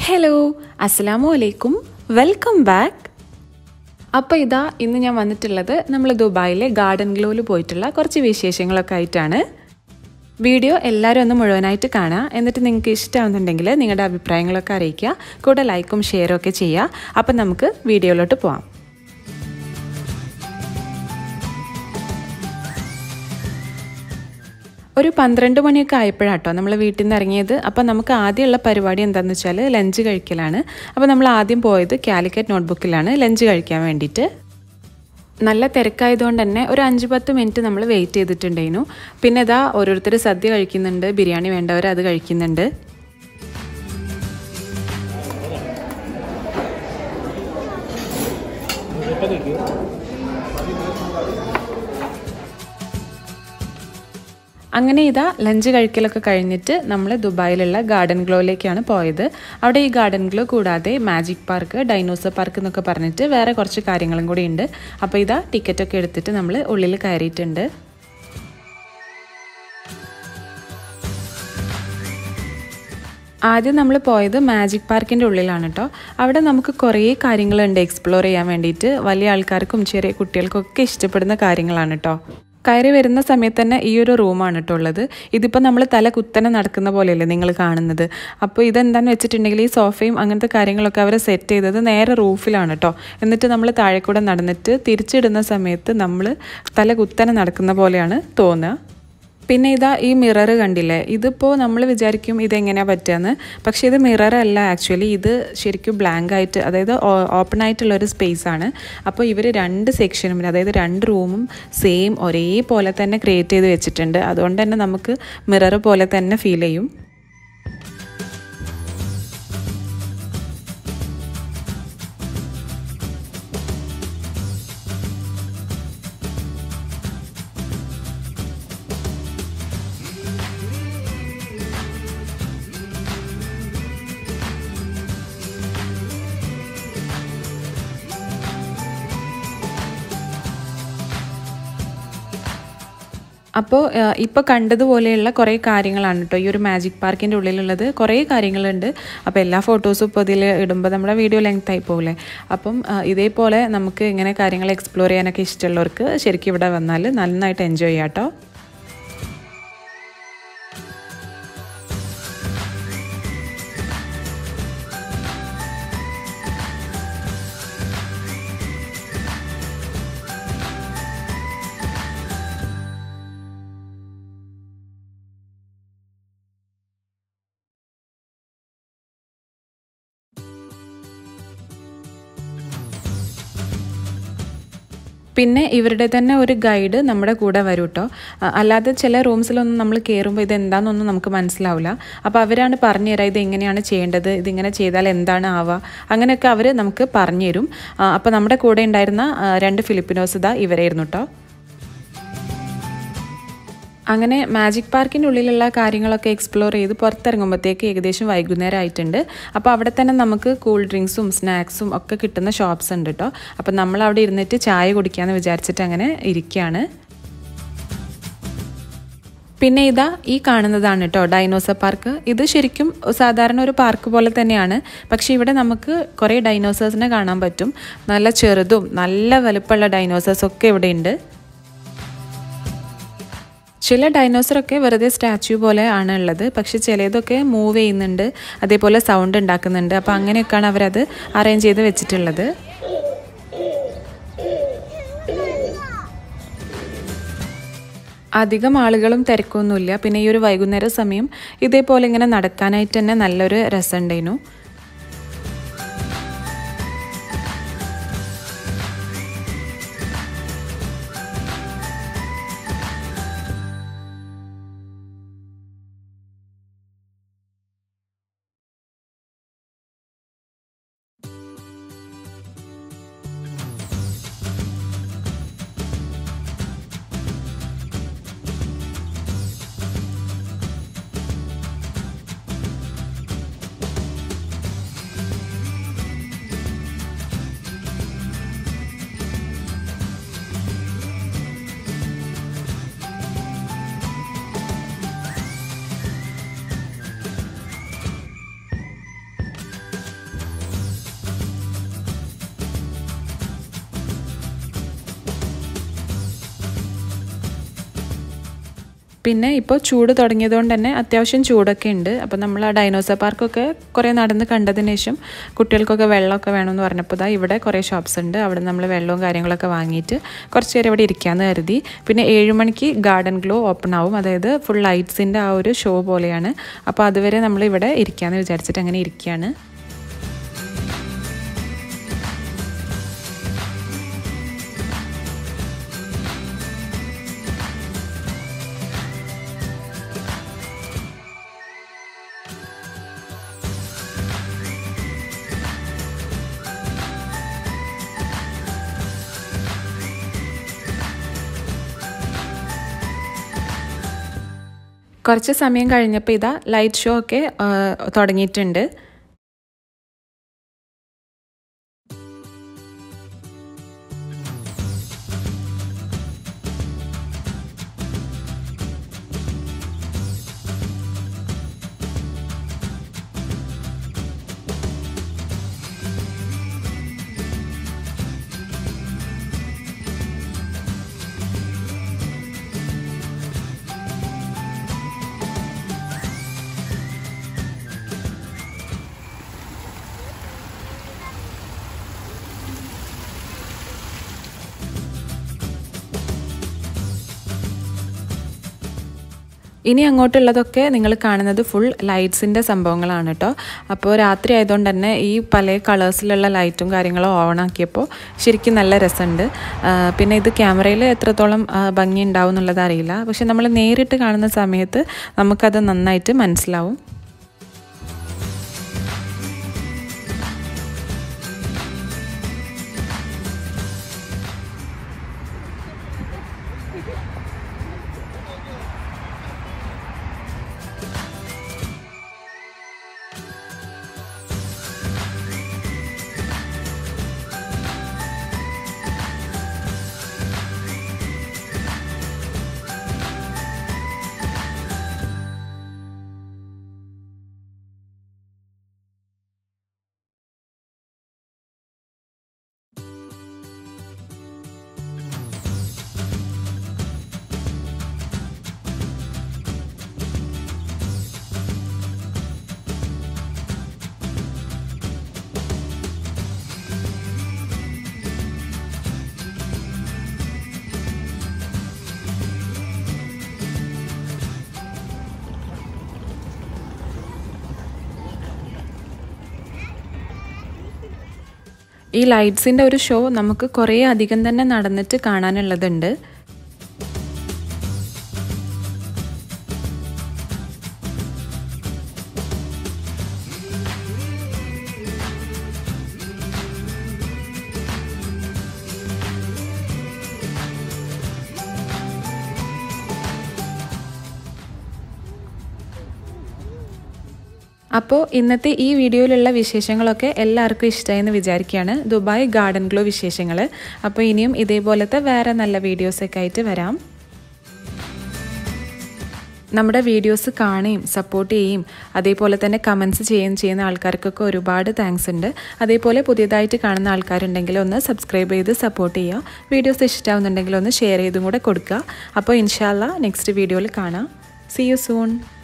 hello അസ്സലാമു അലൈക്കും welcome back അപ്പോൾ ഇതാ ഇന്ന് ഞാൻ വന്നിട്ടുള്ളത് നമ്മൾ ദുബായിലെ ഗാർഡൻ ഗ്ലോയിൽ പോയിട്ടുള്ള കുറച്ച് വിശേഷങ്ങളൊക്കെ ആയിട്ടാണ് വീഡിയോ എല്ലാവരും ഒന്ന് മുഴുവനായിട്ട് കാണുക എന്നിട്ട് നിങ്ങൾക്ക് ഇഷ്ടമാകുന്നുണ്ടെങ്കിൽ നിങ്ങളുടെ അഭിപ്രായങ്ങളൊക്കെ അറിയിക്കുക കൂടെ ലൈക്കും ഷെയറും ഒക്കെ ചെയ്യുക അപ്പം നമുക്ക് വീഡിയോയിലോട്ട് പോവാം ഒരു പന്ത്രണ്ട് മണിയൊക്കെ ആയപ്പോഴാട്ടോ നമ്മൾ വീട്ടിൽ നിന്ന് ഇറങ്ങിയത് അപ്പോൾ നമുക്ക് ആദ്യമുള്ള പരിപാടി എന്താണെന്ന് വെച്ചാൽ ലഞ്ച് കഴിക്കലാണ് അപ്പോൾ നമ്മൾ ആദ്യം പോയത് കാലിക്കറ്റ് നോട്ട്ബുക്കിലാണ് ലഞ്ച് കഴിക്കാൻ വേണ്ടിയിട്ട് നല്ല തിരക്കായതുകൊണ്ട് തന്നെ ഒരു അഞ്ച് പത്ത് മിനിറ്റ് നമ്മൾ വെയിറ്റ് ചെയ്തിട്ടുണ്ടായിരുന്നു പിന്നെ ഇതാ ഓരോരുത്തർ സദ്യ കഴിക്കുന്നുണ്ട് ബിരിയാണി വേണ്ടവർ അത് കഴിക്കുന്നുണ്ട് അങ്ങനെ ഇതാ ലഞ്ച് കഴിക്കലൊക്കെ കഴിഞ്ഞിട്ട് നമ്മൾ ദുബായിലുള്ള ഗാർഡൻ ഗ്ലോയിലേക്കാണ് പോയത് അവിടെ ഈ ഗാർഡൻ ഗ്ലോ കൂടാതെ മാജിക് പാർക്ക് ഡൈനോസർ പാർക്ക് എന്നൊക്കെ പറഞ്ഞിട്ട് വേറെ കുറച്ച് കാര്യങ്ങളും കൂടി ഉണ്ട് അപ്പോൾ ഇതാ ടിക്കറ്റൊക്കെ എടുത്തിട്ട് നമ്മൾ ഉള്ളിൽ കയറിയിട്ടുണ്ട് ആദ്യം നമ്മൾ പോയത് മാജിക് പാർക്കിൻ്റെ ഉള്ളിലാണ് കേട്ടോ അവിടെ നമുക്ക് കുറേ കാര്യങ്ങളുണ്ട് എക്സ്പ്ലോർ ചെയ്യാൻ വേണ്ടിയിട്ട് വലിയ ആൾക്കാർക്കും ചെറിയ കുട്ടികൾക്കൊക്കെ ഇഷ്ടപ്പെടുന്ന കാര്യങ്ങളാണ് കേട്ടോ കയറി വരുന്ന സമയത്ത് തന്നെ ഈ ഒരു റൂമാണ് കേട്ടോ ഉള്ളത് ഇതിപ്പോൾ നമ്മൾ തല കുത്തനെ നടക്കുന്ന പോലെയല്ലേ നിങ്ങൾ കാണുന്നത് അപ്പോൾ ഇതെന്താണെന്ന് വെച്ചിട്ടുണ്ടെങ്കിൽ ഈ സോഫയും അങ്ങനത്തെ കാര്യങ്ങളൊക്കെ അവർ സെറ്റ് ചെയ്തത് നേരെ റൂഫിലാണ് കേട്ടോ എന്നിട്ട് നമ്മൾ താഴെ കൂടെ നടന്നിട്ട് തിരിച്ചിടുന്ന സമയത്ത് നമ്മൾ തല കുത്തനെ നടക്കുന്ന പോലെയാണ് തോന്നുക പിന്നെ ഇതാ ഈ മിറർ കണ്ടില്ലേ ഇതിപ്പോൾ നമ്മൾ വിചാരിക്കും ഇതെങ്ങനെയാണ് പറ്റുകയെന്ന് പക്ഷേ ഇത് മിറർ അല്ല ആക്ച്വലി ഇത് ശരിക്കും ബ്ലാങ്ക് ആയിട്ട് അതായത് ഓപ്പൺ ആയിട്ടുള്ള ഒരു സ്പേസ് ആണ് അപ്പോൾ ഇവർ രണ്ട് സെക്ഷനും അതായത് രണ്ട് റൂമും സെയിം ഒരേപോലെ തന്നെ ക്രിയേറ്റ് ചെയ്ത് വെച്ചിട്ടുണ്ട് അതുകൊണ്ട് തന്നെ നമുക്ക് മിറർ പോലെ തന്നെ ഫീൽ ചെയ്യും അപ്പോൾ ഇപ്പോൾ കണ്ടതുപോലെയുള്ള കുറേ കാര്യങ്ങളാണ് കേട്ടോ ഈ ഒരു മാജിക് പാർക്കിൻ്റെ ഉള്ളിലുള്ളത് കുറേ കാര്യങ്ങളുണ്ട് അപ്പോൾ എല്ലാ ഫോട്ടോസും ഇപ്പോൾ ഇതിൽ ഇടുമ്പോൾ നമ്മുടെ വീഡിയോ ലെങ്ത് ആയി പോകില്ലേ അപ്പം ഇതേപോലെ നമുക്ക് ഇങ്ങനെ കാര്യങ്ങൾ എക്സ്പ്ലോർ ചെയ്യാനൊക്കെ ഇഷ്ടമുള്ളവർക്ക് ശരിക്കും ഇവിടെ വന്നാൽ നന്നായിട്ട് എൻജോയ് ചെയ്യാം കേട്ടോ പിന്നെ ഇവരുടെ തന്നെ ഒരു ഗൈഡ് നമ്മുടെ കൂടെ വരും കേട്ടോ അല്ലാതെ ചില റൂംസിലൊന്നും നമ്മൾ കയറുമ്പോൾ ഇത് എന്താണെന്നൊന്നും നമുക്ക് മനസ്സിലാവില്ല അപ്പോൾ അവരാണ് പറഞ്ഞു തരാം ഇത് എങ്ങനെയാണ് ചെയ്യേണ്ടത് ഇതിങ്ങനെ ചെയ്താൽ എന്താണ് ആവുക അങ്ങനെയൊക്കെ അവർ നമുക്ക് പറഞ്ഞു തരും അപ്പോൾ നമ്മുടെ കൂടെ ഉണ്ടായിരുന്ന രണ്ട് ഫിലിപ്പിനോസ് ഇതാ ഇവരായിരുന്നു കേട്ടോ അങ്ങനെ മാജിക് പാർക്കിൻ്റെ ഉള്ളിലുള്ള കാര്യങ്ങളൊക്കെ എക്സ്പ്ലോർ ചെയ്ത് പുറത്തിറങ്ങുമ്പോഴത്തേക്ക് ഏകദേശം വൈകുന്നേരം ആയിട്ടുണ്ട് അപ്പോൾ അവിടെ തന്നെ നമുക്ക് കൂൾ ഡ്രിങ്ക്സും സ്നാക്സും ഒക്കെ കിട്ടുന്ന ഷോപ്സ് ഉണ്ട് കേട്ടോ അപ്പോൾ നമ്മൾ അവിടെ ഇരുന്നിട്ട് ചായ കുടിക്കാമെന്ന് വിചാരിച്ചിട്ട് അങ്ങനെ ഇരിക്കുകയാണ് പിന്നെ ഇതാ ഈ കാണുന്നതാണ് കേട്ടോ ഡൈനോസർ പാർക്ക് ഇത് ശരിക്കും സാധാരണ ഒരു പാർക്ക് പോലെ തന്നെയാണ് പക്ഷേ ഇവിടെ നമുക്ക് കുറേ ഡൈനോസേഴ്സിനെ കാണാൻ പറ്റും നല്ല ചെറുതും നല്ല വലുപ്പമുള്ള ഡൈനോസേഴ്സ് ഒക്കെ ഇവിടെ ഉണ്ട് ചില ഡൈനോസറൊക്കെ വെറുതെ സ്റ്റാച്യു പോലെ ആണ് ഉള്ളത് പക്ഷെ ചിലതൊക്കെ മൂവ് ചെയ്യുന്നുണ്ട് അതേപോലെ സൗണ്ട് ഉണ്ടാക്കുന്നുണ്ട് അപ്പോൾ അങ്ങനെയൊക്കെയാണ് അവരത് അറേഞ്ച് ചെയ്ത് വെച്ചിട്ടുള്ളത് അധികം ആളുകളും തിരക്കൊന്നുമില്ല പിന്നെ ഈ ഒരു വൈകുന്നേര സമയം ഇതേപോലെ ഇങ്ങനെ നടക്കാനായിട്ട് തന്നെ നല്ലൊരു രസമുണ്ടായിരുന്നു പിന്നെ ഇപ്പോൾ ചൂട് തുടങ്ങിയതുകൊണ്ട് തന്നെ അത്യാവശ്യം ചൂടൊക്കെ ഉണ്ട് അപ്പോൾ നമ്മൾ ആ ഡൈനോസർ പാർക്കൊക്കെ കുറേ നടന്ന് കണ്ടതിന് ശേഷം കുട്ടികൾക്കൊക്കെ വെള്ളമൊക്കെ വേണമെന്ന് പറഞ്ഞപ്പോൾ ദാ ഇവിടെ കുറേ ഷോപ്സ് ഉണ്ട് അവിടെ നമ്മൾ വെള്ളവും കാര്യങ്ങളൊക്കെ വാങ്ങിയിട്ട് കുറച്ച് നേരം ഇവിടെ ഇരിക്കാമെന്ന് കരുതി പിന്നെ ഏഴ് മണിക്ക് ഗാർഡൻ ഗ്ലോ ഓപ്പൺ ആവും അതായത് ഫുൾ ലൈറ്റ്സിൻ്റെ ആ ഒരു ഷോ പോലെയാണ് അപ്പോൾ അതുവരെ നമ്മൾ ഇവിടെ ഇരിക്കാമെന്ന് വിചാരിച്ചിട്ട് അങ്ങനെ ഇരിക്കുകയാണ് കുറച്ച് സമയം കഴിഞ്ഞപ്പോൾ ഇതാ ലൈറ്റ് ഷോ ഒക്കെ തുടങ്ങിയിട്ടുണ്ട് ഇനി അങ്ങോട്ടുള്ളതൊക്കെ നിങ്ങൾ കാണുന്നത് ഫുൾ ലൈറ്റ്സിൻ്റെ സംഭവങ്ങളാണ് കേട്ടോ അപ്പോൾ രാത്രി ആയതുകൊണ്ട് തന്നെ ഈ പല കളേഴ്സിലുള്ള ലൈറ്റും കാര്യങ്ങളും ഓൺ ആക്കിയപ്പോൾ ശരിക്കും നല്ല രസമുണ്ട് പിന്നെ ഇത് ക്യാമറയിൽ എത്രത്തോളം ഭംഗി ഉണ്ടാവും എന്നുള്ളത് അറിയില്ല പക്ഷെ നമ്മൾ നേരിട്ട് കാണുന്ന സമയത്ത് നമുക്കത് നന്നായിട്ട് മനസ്സിലാവും ഈ ലൈറ്റ്സിൻ്റെ ഒരു ഷോ നമുക്ക് കുറേ അധികം തന്നെ നടന്നിട്ട് കാണാനുള്ളതുണ്ട് അപ്പോൾ ഇന്നത്തെ ഈ വീഡിയോയിലുള്ള വിശേഷങ്ങളൊക്കെ എല്ലാവർക്കും ഇഷ്ടമായെന്ന് വിചാരിക്കുകയാണ് ദുബായ് ഗാർഡൻ ഗ്ലോ വിശേഷങ്ങൾ അപ്പോൾ ഇനിയും ഇതേപോലത്തെ വേറെ നല്ല വീഡിയോസൊക്കെ ആയിട്ട് വരാം നമ്മുടെ വീഡിയോസ് കാണുകയും സപ്പോർട്ട് ചെയ്യുകയും അതേപോലെ തന്നെ കമൻസ് ചെയ്യുകയും ചെയ്യുന്ന ആൾക്കാർക്കൊക്കെ ഒരുപാട് താങ്ക്സ് ഉണ്ട് അതേപോലെ പുതിയതായിട്ട് കാണുന്ന ആൾക്കാരുണ്ടെങ്കിൽ ഒന്ന് സബ്സ്ക്രൈബ് ചെയ്ത് സപ്പോർട്ട് ചെയ്യുക വീഡിയോസ് ഇഷ്ടമാവുന്നുണ്ടെങ്കിൽ ഒന്ന് ഷെയർ ചെയ്തും കൂടെ കൊടുക്കുക അപ്പോൾ ഇൻഷാല്ല നെക്സ്റ്റ് വീഡിയോയിൽ കാണാം സി യു സൂൺ